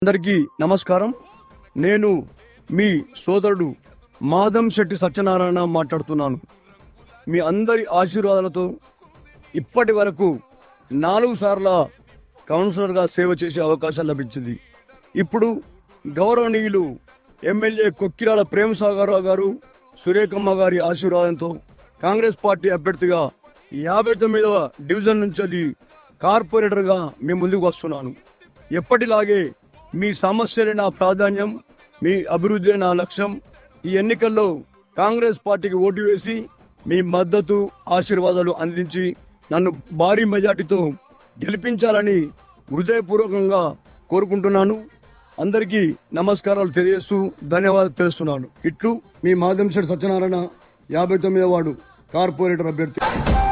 అందరికీ నమస్కారం నేను మీ సోదరుడు మాధం శెట్టి సత్యనారాయణ మాట్లాడుతున్నాను మీ అందరి ఆశీర్వాదాలతో ఇప్పటి వరకు నాలుగు సార్ల కౌన్సిలర్గా సేవ చేసే అవకాశం లభించింది ఇప్పుడు గౌరవనీయులు ఎమ్మెల్యే కొక్కిరాల ప్రేమసాగరరావు గారు సురేఖమ్మ గారి ఆశీర్వాదంతో కాంగ్రెస్ పార్టీ అభ్యర్థిగా యాభై తొమ్మిదవ డివిజన్ నుంచి అది కార్పొరేటర్గా మీ ముందుకు వస్తున్నాను ఎప్పటిలాగే మీ సమస్యలే నా ప్రాధాన్యం మీ అభివృద్ధి నా లక్ష్యం ఈ ఎన్నికల్లో కాంగ్రెస్ పార్టీకి ఓటు వేసి మీ మద్దతు ఆశీర్వాదాలు అందించి నన్ను భారీ మెజార్టీతో గెలిపించాలని హృదయపూర్వకంగా కోరుకుంటున్నాను అందరికీ నమస్కారాలు తెలియజేస్తూ ధన్యవాదాలు తెలుస్తున్నాను ఇట్లు మీ మాధంశెట్టి సత్యనారాయణ యాభై తొమ్మిదవ వార్డు కార్పొరేటర్ అభ్యర్థి